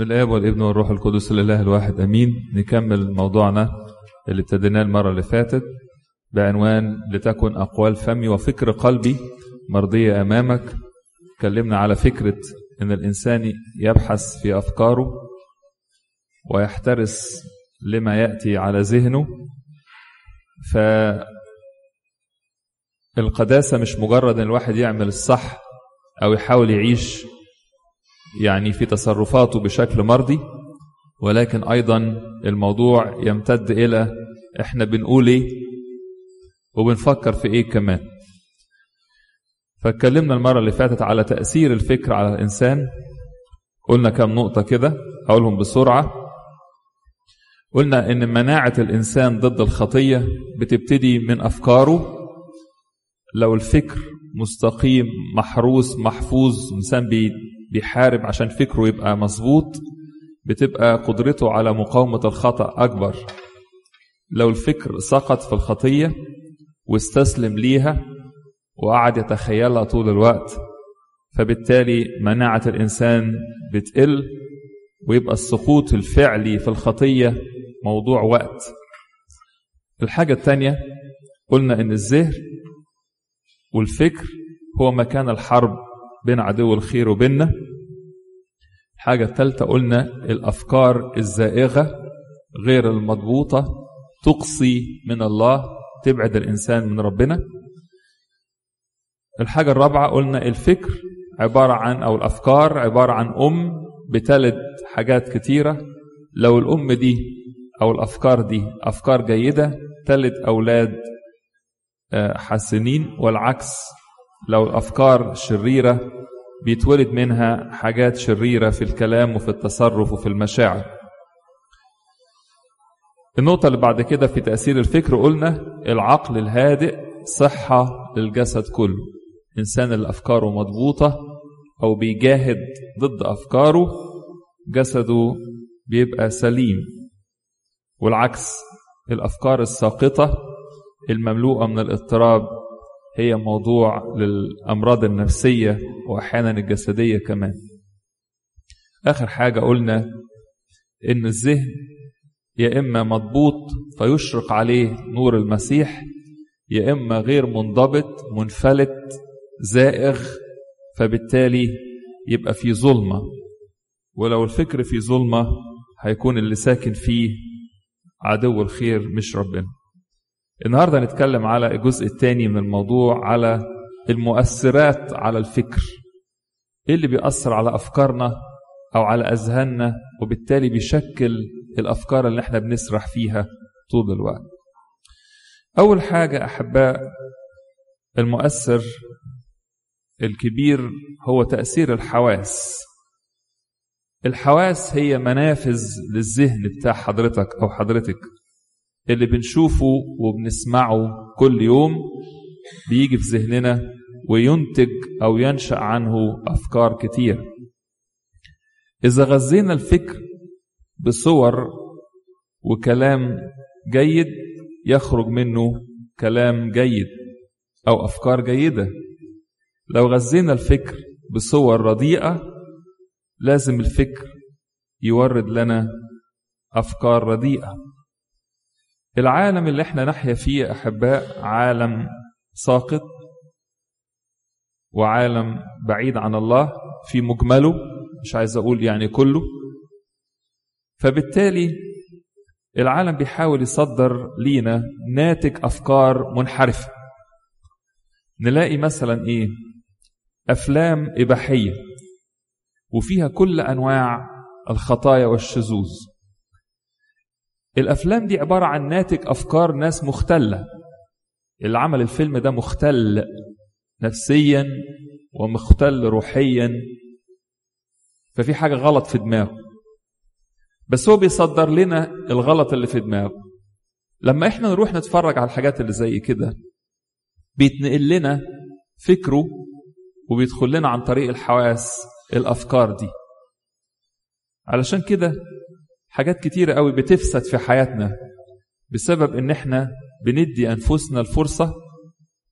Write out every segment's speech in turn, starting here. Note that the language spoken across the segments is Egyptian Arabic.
الآب والابن والروح القدس الإله الواحد أمين نكمل موضوعنا اللي ابتديناه المرة اللي فاتت بعنوان لتكن أقوال فمي وفكر قلبي مرضية أمامك اتكلمنا على فكرة أن الإنسان يبحث في أفكاره ويحترس لما يأتي على ذهنه فالقداسة مش مجرد أن الواحد يعمل الصح أو يحاول يعيش يعني في تصرفاته بشكل مرضي ولكن أيضا الموضوع يمتد إلى إحنا بنقول إيه وبنفكر في إيه كمان فاتكلمنا المرة اللي فاتت على تأثير الفكر على الإنسان قلنا كم نقطة كده أقولهم بسرعة قلنا إن مناعة الإنسان ضد الخطية بتبتدي من أفكاره لو الفكر مستقيم محروس محفوظ إنسان بيحارب عشان فكره يبقى مظبوط بتبقى قدرته على مقاومة الخطأ أكبر لو الفكر سقط في الخطية واستسلم ليها وقعد يتخيلها طول الوقت فبالتالي مناعة الإنسان بتقل ويبقى السقوط الفعلي في الخطية موضوع وقت الحاجة الثانية قلنا إن الذهن والفكر هو مكان الحرب بين عدو الخير وبيننا الحاجة الثالثة قلنا الأفكار الزائغة غير المضبوطة تقصي من الله تبعد الإنسان من ربنا الحاجة الرابعة قلنا الفكر عبارة عن أو الأفكار عبارة عن أم بتلد حاجات كتيرة لو الأم دي أو الأفكار دي أفكار جيدة تلد أولاد حسنين والعكس لو الأفكار شريرة بيتولد منها حاجات شريرة في الكلام وفي التصرف وفي المشاعر النقطة اللي بعد كده في تأثير الفكر قلنا العقل الهادئ صحة للجسد كله إنسان اللي أفكاره مضبوطة أو بيجاهد ضد أفكاره جسده بيبقى سليم والعكس الأفكار الساقطة المملوءة من الاضطراب هي موضوع للأمراض النفسية وأحيانا الجسدية كمان آخر حاجة قلنا إن الذهن يا إما مضبوط فيشرق عليه نور المسيح يا إما غير منضبط منفلت زائغ فبالتالي يبقى في ظلمة ولو الفكر في ظلمة هيكون اللي ساكن فيه عدو الخير مش ربنا النهارده نتكلم على الجزء الثاني من الموضوع على المؤثرات على الفكر ايه اللي بيأثر على افكارنا او على اذهاننا وبالتالي بيشكل الافكار اللي احنا بنسرح فيها طول الوقت اول حاجه احباء المؤثر الكبير هو تأثير الحواس الحواس هي منافذ للذهن بتاع حضرتك او حضرتك اللي بنشوفه وبنسمعه كل يوم بيجي في ذهننا وينتج أو ينشأ عنه أفكار كتير إذا غذينا الفكر بصور وكلام جيد يخرج منه كلام جيد أو أفكار جيدة لو غذينا الفكر بصور رديئة لازم الفكر يورد لنا أفكار رديئة العالم اللي احنا نحيا فيه احباء عالم ساقط وعالم بعيد عن الله في مجمله مش عايز اقول يعني كله فبالتالي العالم بيحاول يصدر لينا ناتج افكار منحرفه نلاقي مثلا ايه افلام اباحيه وفيها كل انواع الخطايا والشذوذ الافلام دي عباره عن ناتج افكار ناس مختله اللي عمل الفيلم ده مختل نفسيا ومختل روحيا ففي حاجه غلط في دماغه بس هو بيصدر لنا الغلط اللي في دماغه لما احنا نروح نتفرج على الحاجات اللي زي كده بيتنقل لنا فكره وبيدخل لنا عن طريق الحواس الافكار دي علشان كده حاجات كتيرة قوي بتفسد في حياتنا بسبب ان احنا بندي انفسنا الفرصة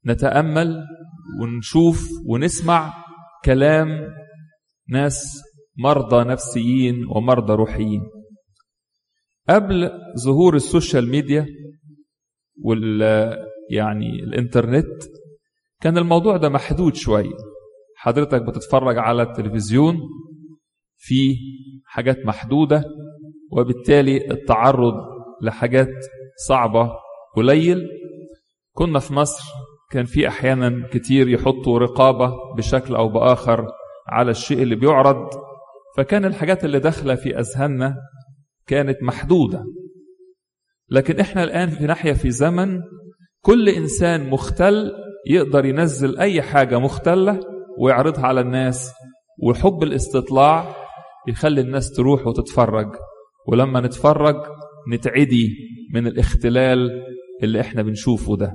نتأمل ونشوف ونسمع كلام ناس مرضى نفسيين ومرضى روحيين قبل ظهور السوشيال ميديا وال يعني الانترنت كان الموضوع ده محدود شويه حضرتك بتتفرج على التلفزيون في حاجات محدوده وبالتالي التعرض لحاجات صعبه قليل كنا في مصر كان في احيانا كتير يحطوا رقابه بشكل او باخر على الشيء اللي بيعرض فكان الحاجات اللي داخله في اذهاننا كانت محدوده لكن احنا الان في ناحيه في زمن كل انسان مختل يقدر ينزل اي حاجه مختله ويعرضها على الناس وحب الاستطلاع يخلي الناس تروح وتتفرج ولما نتفرج نتعدي من الاختلال اللي احنا بنشوفه ده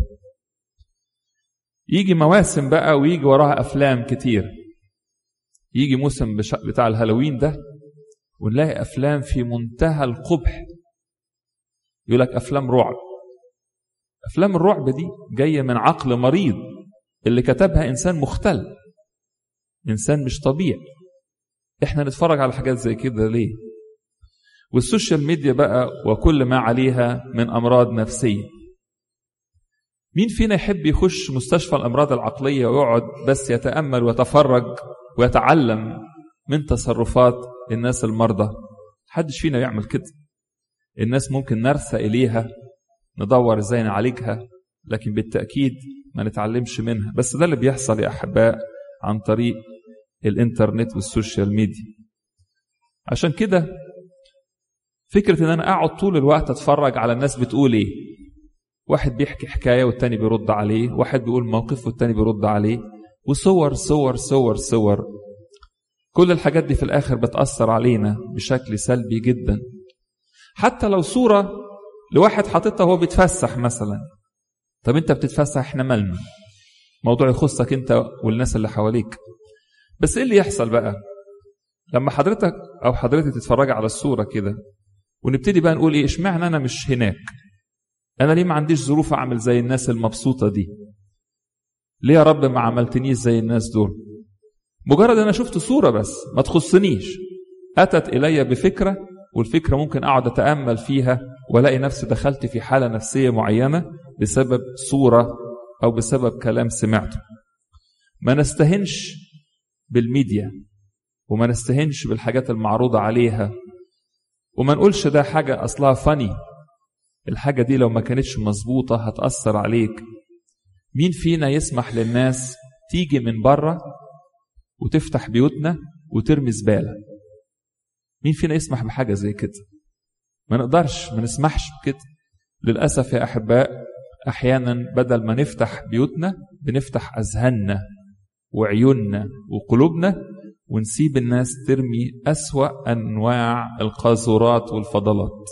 يجي مواسم بقى ويجي وراها افلام كتير يجي موسم بتاع الهالوين ده ونلاقي افلام في منتهى القبح يقول لك افلام رعب افلام الرعب دي جايه من عقل مريض اللي كتبها انسان مختل انسان مش طبيعي احنا نتفرج على حاجات زي كده ليه والسوشيال ميديا بقى وكل ما عليها من امراض نفسيه مين فينا يحب يخش مستشفى الامراض العقليه ويقعد بس يتامل ويتفرج ويتعلم من تصرفات الناس المرضى حدش فينا يعمل كده الناس ممكن نرثى اليها ندور ازاي نعالجها لكن بالتاكيد ما نتعلمش منها بس ده اللي بيحصل يا احباء عن طريق الانترنت والسوشيال ميديا عشان كده فكره ان انا اقعد طول الوقت اتفرج على الناس بتقول ايه واحد بيحكي حكايه والتاني بيرد عليه واحد بيقول موقف والتاني بيرد عليه وصور صور صور صور كل الحاجات دي في الاخر بتاثر علينا بشكل سلبي جدا حتى لو صوره لواحد حاططها وهو بيتفسح مثلا طب انت بتتفسح احنا مالنا موضوع يخصك انت والناس اللي حواليك بس ايه اللي يحصل بقى لما حضرتك او حضرتك تتفرج على الصوره كده ونبتدي بقى نقول ايه اشمعنى انا مش هناك انا ليه ما عنديش ظروف اعمل زي الناس المبسوطه دي ليه يا رب ما عملتنيش زي الناس دول مجرد انا شفت صوره بس ما تخصنيش اتت الي بفكره والفكره ممكن اقعد اتامل فيها والاقي نفسي دخلت في حاله نفسيه معينه بسبب صوره او بسبب كلام سمعته ما نستهنش بالميديا وما نستهنش بالحاجات المعروضه عليها وما نقولش ده حاجه اصلها فاني الحاجه دي لو ما كانتش مظبوطه هتاثر عليك مين فينا يسمح للناس تيجي من بره وتفتح بيوتنا وترمي زباله مين فينا يسمح بحاجه زي كده ما نقدرش ما نسمحش بكده للاسف يا احباء احيانا بدل ما نفتح بيوتنا بنفتح اذهاننا وعيوننا وقلوبنا ونسيب الناس ترمي اسوا انواع القاذورات والفضلات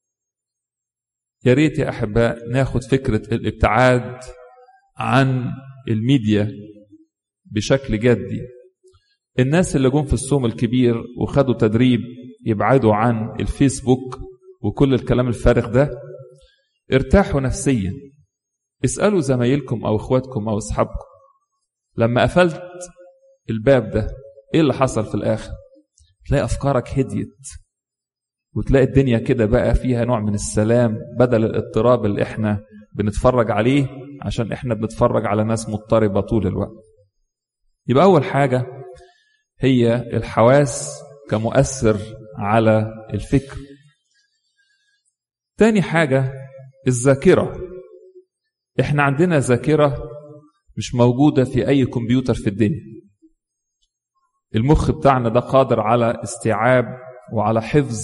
يا ريت يا احباء ناخد فكره الابتعاد عن الميديا بشكل جدي الناس اللي جم في الصوم الكبير وخدوا تدريب يبعدوا عن الفيسبوك وكل الكلام الفارغ ده ارتاحوا نفسيا اسألوا زمايلكم أو إخواتكم أو أصحابكم لما قفلت الباب ده إيه اللي حصل في الآخر تلاقي أفكارك هديت وتلاقي الدنيا كده بقى فيها نوع من السلام بدل الاضطراب اللي احنا بنتفرج عليه عشان احنا بنتفرج على ناس مضطربة طول الوقت يبقى أول حاجة هي الحواس كمؤثر على الفكر تاني حاجة الذاكرة احنا عندنا ذاكرة مش موجودة في أي كمبيوتر في الدنيا المخ بتاعنا ده قادر على استيعاب وعلى حفظ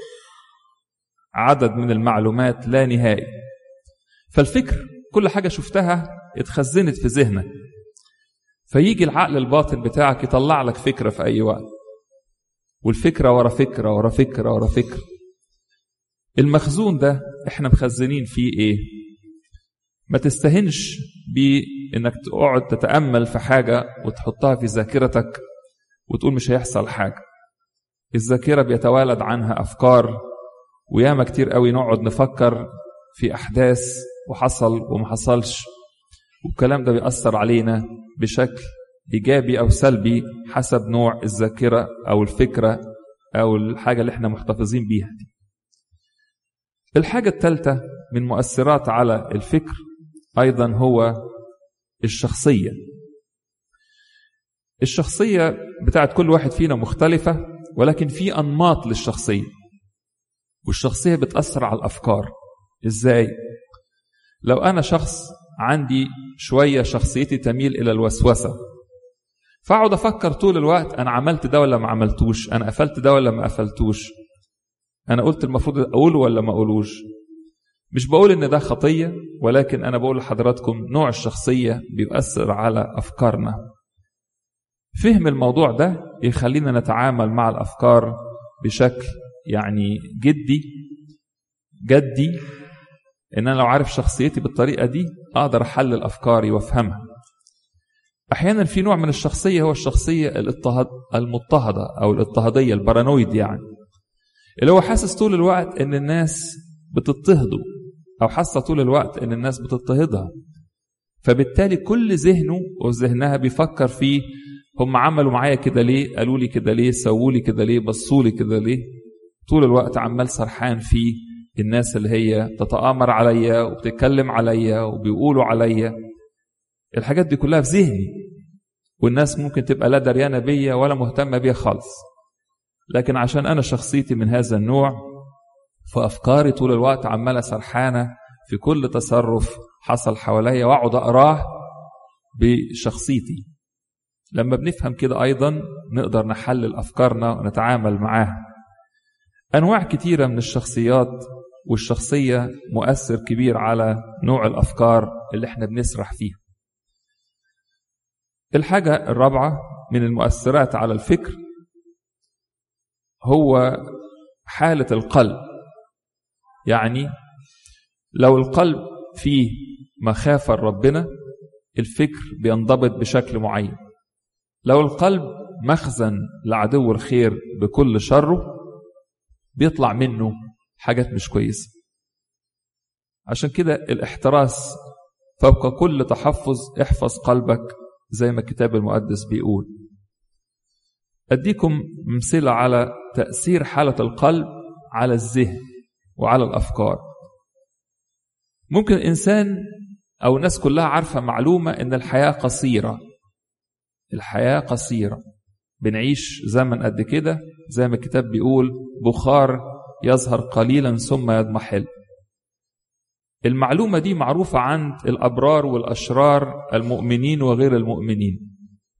عدد من المعلومات لا نهائي فالفكر كل حاجة شفتها اتخزنت في ذهنك فيجي العقل الباطن بتاعك يطلع لك فكرة في أي وقت والفكرة ورا فكرة ورا فكرة ورا فكرة المخزون ده احنا مخزنين فيه ايه ما تستهنش بانك تقعد تتأمل في حاجة وتحطها في ذاكرتك وتقول مش هيحصل حاجة الذاكرة بيتوالد عنها أفكار وياما كتير قوي نقعد نفكر في أحداث وحصل وما حصلش والكلام ده بيأثر علينا بشكل إيجابي أو سلبي حسب نوع الذاكرة أو الفكرة أو الحاجة اللي احنا محتفظين بيها دي الحاجة الثالثة من مؤثرات على الفكر أيضا هو الشخصية الشخصية بتاعت كل واحد فينا مختلفة ولكن في أنماط للشخصية والشخصية بتأثر على الأفكار إزاي؟ لو أنا شخص عندي شوية شخصيتي تميل إلى الوسوسة فأقعد أفكر طول الوقت أنا عملت ده ولا ما عملتوش أنا قفلت ده ولا ما قفلتوش أنا قلت المفروض أقوله ولا ما أقولوش مش بقول إن ده خطية ولكن أنا بقول لحضراتكم نوع الشخصية بيؤثر على أفكارنا فهم الموضوع ده يخلينا نتعامل مع الأفكار بشكل يعني جدي جدي ان انا لو عارف شخصيتي بالطريقه دي اقدر احلل افكاري وافهمها احيانا في نوع من الشخصيه هو الشخصيه الاضطهاد المضطهده او الاضطهاديه البارانويد يعني اللي هو حاسس طول الوقت ان الناس بتضطهده او حاسه طول الوقت ان الناس بتضطهدها فبالتالي كل ذهنه وذهنها بيفكر فيه هم عملوا معايا كده ليه قالوا لي كده ليه سووا لي كده ليه بصوا لي كده ليه طول الوقت عمال سرحان في الناس اللي هي تتآمر عليا وبتتكلم عليا وبيقولوا عليا الحاجات دي كلها في ذهني والناس ممكن تبقى لا دريانه بيا ولا مهتمه بيا خالص لكن عشان انا شخصيتي من هذا النوع فافكاري طول الوقت عماله سرحانه في كل تصرف حصل حواليا واقعد اقراه بشخصيتي لما بنفهم كده ايضا نقدر نحلل افكارنا ونتعامل معاها انواع كتيره من الشخصيات والشخصيه مؤثر كبير على نوع الافكار اللي احنا بنسرح فيها الحاجه الرابعه من المؤثرات على الفكر هو حاله القلب يعني لو القلب فيه مخافه لربنا الفكر بينضبط بشكل معين لو القلب مخزن لعدو الخير بكل شره بيطلع منه حاجات مش كويسة عشان كده الاحتراس فوق كل تحفظ احفظ قلبك زي ما الكتاب المقدس بيقول أديكم أمثلة على تأثير حالة القلب على الذهن وعلى الأفكار ممكن إنسان أو الناس كلها عارفة معلومة إن الحياة قصيرة الحياة قصيرة بنعيش زمن قد كده زي ما الكتاب بيقول بخار يظهر قليلا ثم يضمحل المعلومة دي معروفة عند الأبرار والأشرار المؤمنين وغير المؤمنين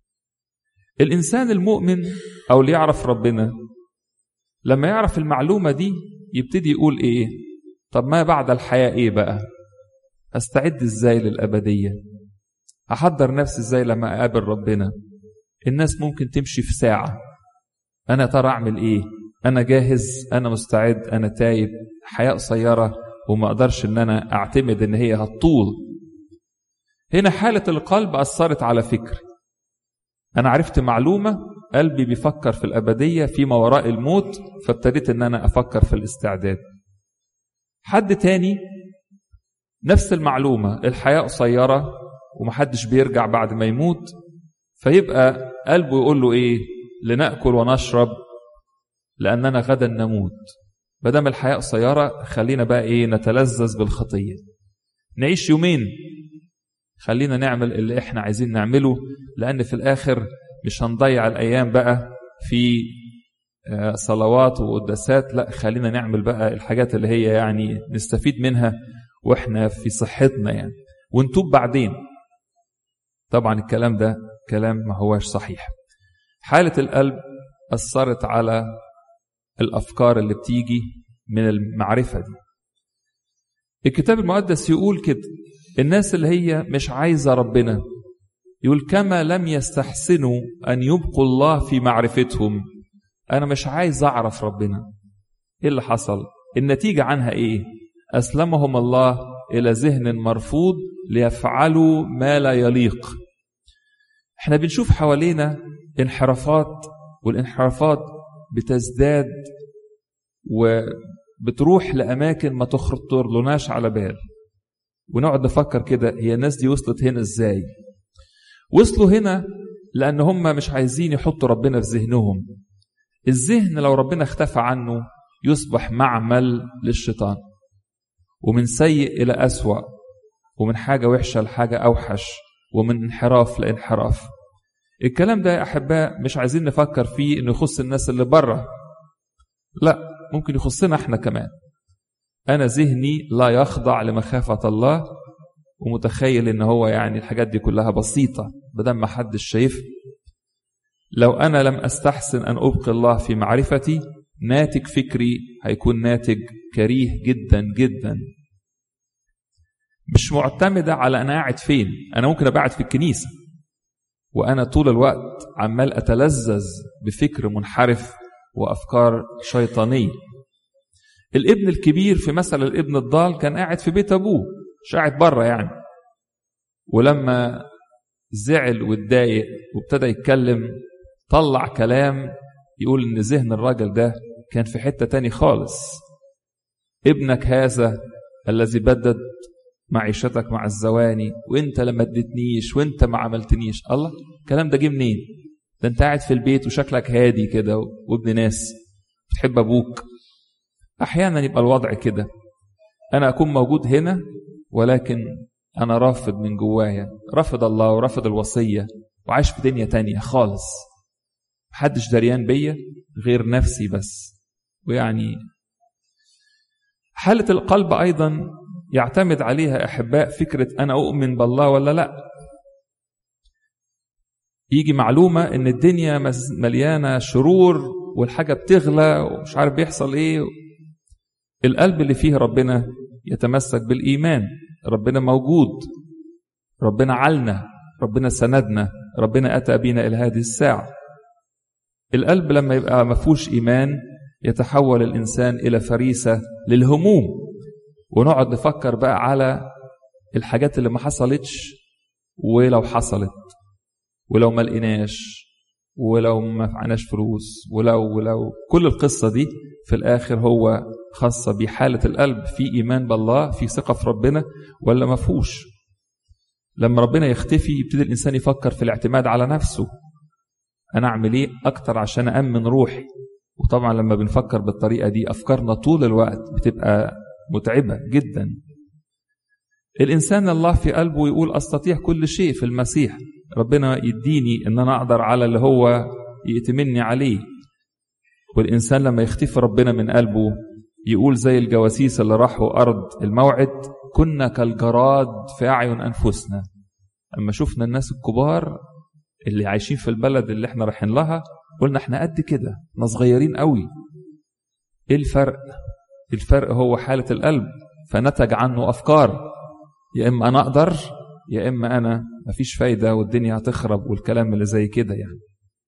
الإنسان المؤمن أو اللي يعرف ربنا لما يعرف المعلومة دي يبتدي يقول إيه طب ما بعد الحياة إيه بقى أستعد إزاي للأبدية أحضر نفسي إزاي لما أقابل ربنا الناس ممكن تمشي في ساعة أنا ترى أعمل إيه أنا جاهز أنا مستعد أنا تايب حياة قصيرة وما أقدرش إن أنا أعتمد إن هي هتطول هنا حالة القلب أثرت على فكري أنا عرفت معلومة قلبي بيفكر في الأبدية فيما وراء الموت فابتديت إن أنا أفكر في الاستعداد حد تاني نفس المعلومة الحياة قصيرة ومحدش بيرجع بعد ما يموت فيبقى قلبه يقول له إيه لنأكل ونشرب لأننا غدا نموت بدم الحياة قصيرة خلينا بقى إيه نتلذذ بالخطية نعيش يومين خلينا نعمل اللي إحنا عايزين نعمله لأن في الآخر مش هنضيع الأيام بقى في صلوات وقداسات لا خلينا نعمل بقى الحاجات اللي هي يعني نستفيد منها وإحنا في صحتنا يعني ونتوب بعدين طبعا الكلام ده كلام ما هواش صحيح حالة القلب أثرت على الأفكار اللي بتيجي من المعرفة دي الكتاب المقدس يقول كده الناس اللي هي مش عايزة ربنا يقول كما لم يستحسنوا أن يبقوا الله في معرفتهم أنا مش عايز أعرف ربنا إيه اللي حصل النتيجة عنها إيه أسلمهم الله إلى ذهن مرفوض ليفعلوا ما لا يليق احنا بنشوف حوالينا انحرافات والانحرافات بتزداد وبتروح لأماكن ما تخطر لناش على بال ونقعد نفكر كده هي الناس دي وصلت هنا ازاي وصلوا هنا لأن هم مش عايزين يحطوا ربنا في ذهنهم الذهن لو ربنا اختفى عنه يصبح معمل للشيطان ومن سيء إلى أسوأ ومن حاجة وحشة لحاجة أوحش ومن انحراف لانحراف الكلام ده يا أحباء مش عايزين نفكر فيه إنه يخص الناس اللي بره لا ممكن يخصنا احنا كمان أنا ذهني لا يخضع لمخافة الله ومتخيل إن هو يعني الحاجات دي كلها بسيطة بدل ما حدش شايفها لو أنا لم أستحسن أن أبقي الله في معرفتي ناتج فكري هيكون ناتج كريه جدا جدا مش معتمدة على أنا قاعد فين أنا ممكن أبقى قاعد في الكنيسة وأنا طول الوقت عمال أتلذذ بفكر منحرف وأفكار شيطانية الابن الكبير في مثل الابن الضال كان قاعد في بيت أبوه مش قاعد بره يعني ولما زعل واتضايق وابتدى يتكلم طلع كلام يقول ان ذهن الراجل ده كان في حته تاني خالص ابنك هذا الذي بدد معيشتك مع الزواني وانت لما اديتنيش وانت ما عملتنيش الله الكلام ده جه منين ده انت قاعد في البيت وشكلك هادي كده وابن ناس بتحب ابوك احيانا يبقى الوضع كده انا اكون موجود هنا ولكن انا رافض من جوايا رافض الله ورافض الوصيه وعايش في دنيا تانية خالص محدش دريان بيا غير نفسي بس ويعني حالة القلب أيضا يعتمد عليها أحباء فكرة أنا أؤمن بالله ولا لا يجي معلومة إن الدنيا مليانة شرور والحاجة بتغلى ومش عارف بيحصل إيه القلب اللي فيه ربنا يتمسك بالإيمان ربنا موجود ربنا علنا ربنا سندنا ربنا أتى بنا إلى هذه الساعة القلب لما يبقى ما فيهوش إيمان يتحول الإنسان إلى فريسة للهموم ونقعد نفكر بقى على الحاجات اللي ما حصلتش ولو حصلت ولو ما لقيناش ولو ما معناش فلوس ولو ولو كل القصة دي في الآخر هو خاصة بحالة القلب في إيمان بالله في ثقة في ربنا ولا ما فيهوش لما ربنا يختفي يبتدي الإنسان يفكر في الاعتماد على نفسه أنا أعمل إيه أكتر عشان أأمن روحي وطبعا لما بنفكر بالطريقة دي أفكارنا طول الوقت بتبقى متعبة جدا الإنسان الله في قلبه يقول أستطيع كل شيء في المسيح ربنا يديني إن أنا أقدر على اللي هو يأتمني عليه والإنسان لما يختفي ربنا من قلبه يقول زي الجواسيس اللي راحوا أرض الموعد كنا كالجراد في أعين أنفسنا أما شفنا الناس الكبار اللي عايشين في البلد اللي احنا رايحين لها قلنا احنا قد كده احنا صغيرين قوي ايه الفرق الفرق هو حالة القلب فنتج عنه أفكار يا إما أنا أقدر يا إما أنا مفيش فايدة والدنيا هتخرب والكلام اللي زي كده يعني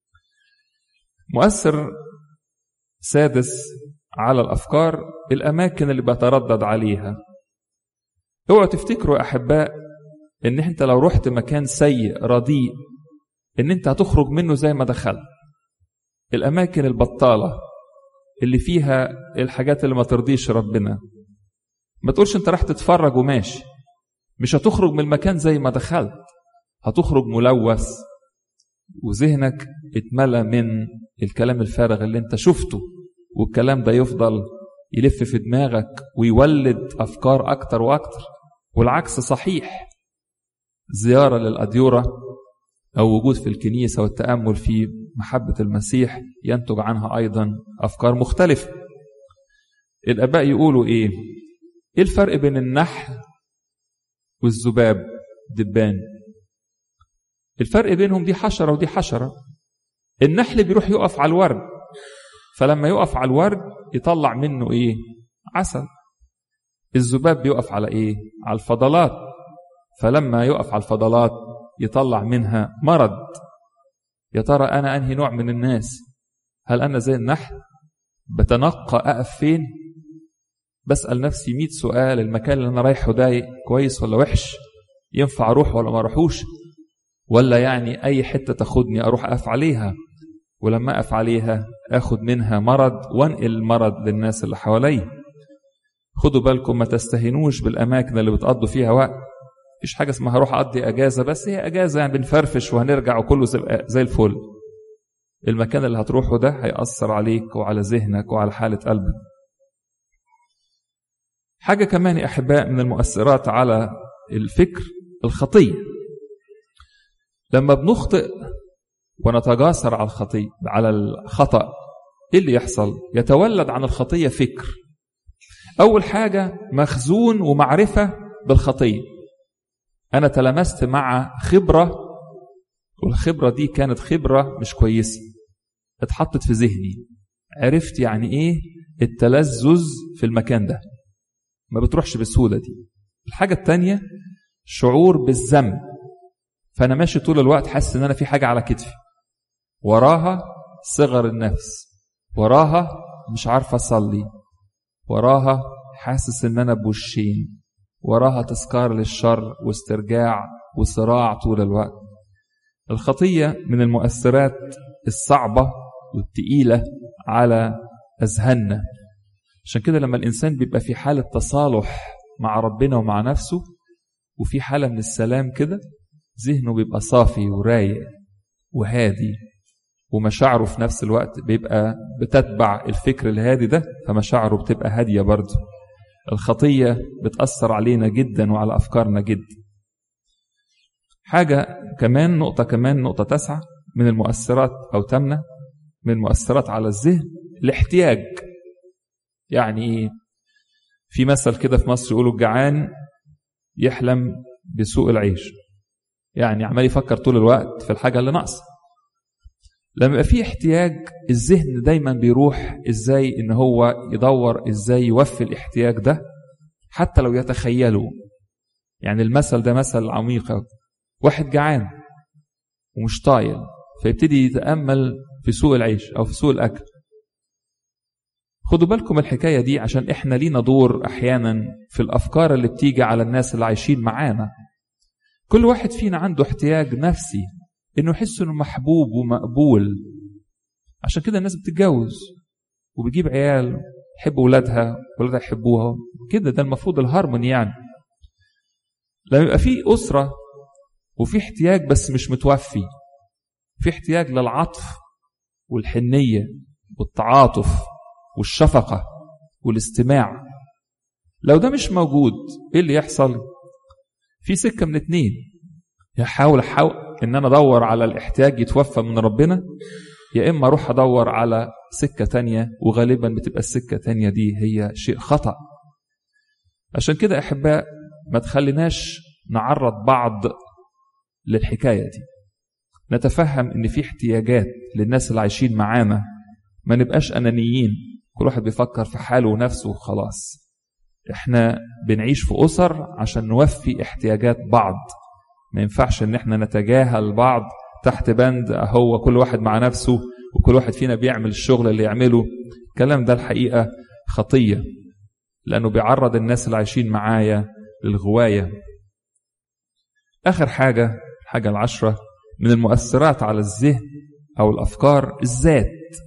مؤثر سادس على الأفكار الأماكن اللي بتردد عليها اوعوا تفتكروا أحباء إن أنت لو رحت مكان سيء رديء إن أنت هتخرج منه زي ما دخلت الأماكن البطالة اللي فيها الحاجات اللي ما ترضيش ربنا ما تقولش أنت راح تتفرج وماشي مش هتخرج من المكان زي ما دخلت هتخرج ملوث وذهنك اتملى من الكلام الفارغ اللي انت شفته والكلام ده يفضل يلف في دماغك ويولد أفكار أكتر وأكتر والعكس صحيح زيارة للأديرة أو وجود في الكنيسة والتأمل في محبة المسيح ينتج عنها أيضا أفكار مختلفة الآباء يقولوا إيه إيه الفرق بين النحل والذباب دبان الفرق بينهم دي حشرة ودي حشرة النحل بيروح يقف على الورد فلما يقف على الورد يطلع منه ايه عسل الذباب بيقف على ايه على الفضلات فلما يقف على الفضلات يطلع منها مرض يا ترى انا انهي نوع من الناس هل انا زي النحل بتنقى اقف فين بسال نفسي 100 سؤال المكان اللي انا رايحه ده كويس ولا وحش ينفع اروح ولا ما اروحوش ولا يعني اي حته تاخدني اروح اقف عليها ولما اقف عليها اخد منها مرض وانقل المرض للناس اللي حواليا خدوا بالكم ما تستهينوش بالاماكن اللي بتقضوا فيها وقت مفيش حاجه اسمها هروح اقضي اجازه بس هي اجازه يعني بنفرفش وهنرجع وكله زي الفل المكان اللي هتروحه ده هيأثر عليك وعلى ذهنك وعلى حالة قلبك حاجة كمان يا أحباء من المؤثرات على الفكر الخطية لما بنخطئ ونتجاسر على الخطية على الخطأ ايه اللي يحصل يتولد عن الخطية فكر أول حاجة مخزون ومعرفة بالخطية أنا تلمست مع خبرة والخبرة دي كانت خبرة مش كويسة اتحطت في ذهني عرفت يعني ايه التلذذ في المكان ده ما بتروحش بالسهولة دي الحاجة التانية شعور بالذنب فأنا ماشي طول الوقت حاسس إن أنا في حاجة على كتفي وراها صغر النفس وراها مش عارف أصلي وراها حاسس إن أنا بوشين وراها تذكار للشر واسترجاع وصراع طول الوقت الخطية من المؤثرات الصعبة والتقيلة على أذهاننا عشان كده لما الإنسان بيبقى في حالة تصالح مع ربنا ومع نفسه وفي حالة من السلام كده ذهنه بيبقى صافي ورايق وهادي ومشاعره في نفس الوقت بيبقى بتتبع الفكر الهادي ده فمشاعره بتبقى هادية برضه الخطية بتأثر علينا جدا وعلى أفكارنا جدا حاجة كمان نقطة كمان نقطة تسعة من المؤثرات أو تمنة من المؤثرات على الذهن الاحتياج يعني في مثل كده في مصر يقولوا الجعان يحلم بسوء العيش يعني عمال يفكر طول الوقت في الحاجة اللي ناقصة لما يبقى في احتياج الذهن دايما بيروح ازاي ان هو يدور ازاي يوفي الاحتياج ده حتى لو يتخيله يعني المثل ده مثل عميق واحد جعان ومش طايل فيبتدي يتأمل في سوء العيش أو في سوء الأكل خدوا بالكم الحكاية دي عشان إحنا لينا دور أحيانا في الأفكار اللي بتيجي على الناس اللي عايشين معانا كل واحد فينا عنده احتياج نفسي إنه يحس إنه محبوب ومقبول عشان كده الناس بتتجوز وبتجيب عيال يحب ولادها ولادها يحبوها كده ده المفروض الهارموني يعني لما يبقى في أسرة وفي احتياج بس مش متوفي في احتياج للعطف والحنية والتعاطف والشفقة والاستماع لو ده مش موجود ايه اللي يحصل في سكة من اتنين يحاول احاول ان انا ادور على الاحتياج يتوفى من ربنا يا اما اروح ادور على سكة تانية وغالبا بتبقى السكة تانية دي هي شيء خطأ عشان كده احباء ما تخليناش نعرض بعض للحكاية دي نتفهم ان في احتياجات للناس اللي عايشين معانا ما نبقاش انانيين كل واحد بيفكر في حاله ونفسه وخلاص احنا بنعيش في اسر عشان نوفي احتياجات بعض ما ينفعش ان احنا نتجاهل بعض تحت بند هو كل واحد مع نفسه وكل واحد فينا بيعمل الشغل اللي يعمله الكلام ده الحقيقة خطية لأنه بيعرض الناس اللي عايشين معايا للغواية آخر حاجة حاجة العشرة من المؤثرات على الذهن أو الأفكار الذات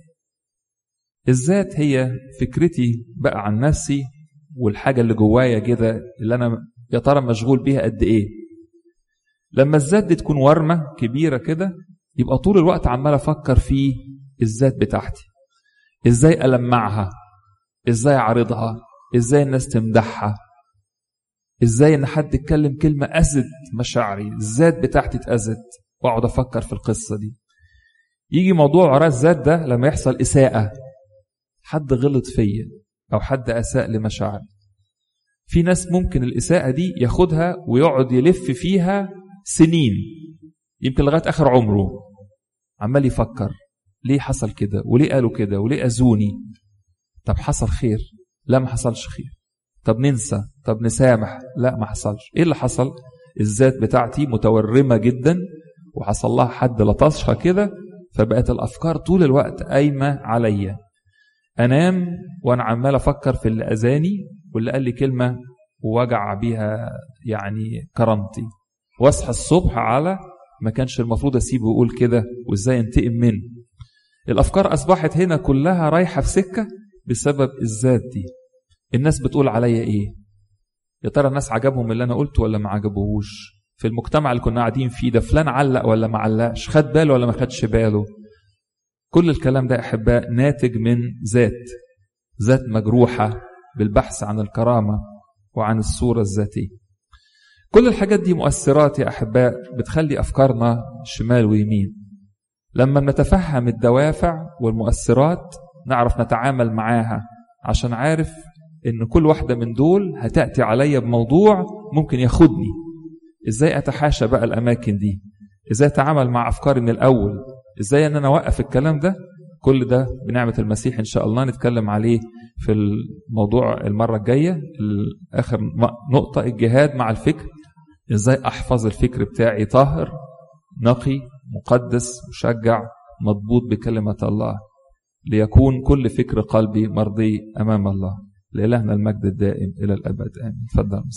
الذات هي فكرتي بقى عن نفسي والحاجة اللي جوايا كده اللي أنا يا ترى مشغول بيها قد إيه لما الذات دي تكون ورمة كبيرة كده يبقى طول الوقت عمال أفكر في الذات بتاعتي إزاي ألمعها إزاي أعرضها إزاي الناس تمدحها إزاي إن حد يتكلم كلمة أذت مشاعري الذات بتاعتي اتأذت وأقعد أفكر في القصة دي يجي موضوع وراء الذات ده لما يحصل إساءة حد غلط فيا أو حد أساء لمشاعري في ناس ممكن الإساءة دي ياخدها ويقعد يلف فيها سنين يمكن لغاية آخر عمره عمال يفكر ليه حصل كده وليه قالوا كده وليه أذوني طب حصل خير لا ما حصلش خير طب ننسى طب نسامح لا ما حصلش ايه اللي حصل الذات بتاعتي متورمة جدا وحصل لها حد لطشها كده فبقت الأفكار طول الوقت قايمة عليا أنام وأنا عمال أفكر في اللي أذاني واللي قال لي كلمة ووجع بيها يعني كرامتي واصحى الصبح على ما كانش المفروض أسيبه يقول كده وإزاي انتقم منه الأفكار أصبحت هنا كلها رايحة في سكة بسبب الذات دي الناس بتقول عليا إيه يا ترى الناس عجبهم اللي أنا قلته ولا ما عجبوهوش في المجتمع اللي كنا قاعدين فيه ده فلان علق ولا ما علقش خد باله ولا ما خدش باله كل الكلام ده أحباء ناتج من ذات ذات مجروحة بالبحث عن الكرامة وعن الصورة الذاتية كل الحاجات دي مؤثرات يا أحباء بتخلي أفكارنا شمال ويمين لما نتفهم الدوافع والمؤثرات نعرف نتعامل معاها عشان عارف ان كل واحدة من دول هتأتي عليا بموضوع ممكن ياخدني ازاي اتحاشى بقى الاماكن دي ازاي اتعامل مع افكاري من الاول ازاي ان انا اوقف الكلام ده كل ده بنعمة المسيح ان شاء الله نتكلم عليه في الموضوع المرة الجاية اخر نقطة الجهاد مع الفكر ازاي احفظ الفكر بتاعي طاهر نقي مقدس مشجع مضبوط بكلمة الله ليكون كل فكر قلبي مرضي أمام الله لإلهنا المجد الدائم إلى الأبد آمين تفضل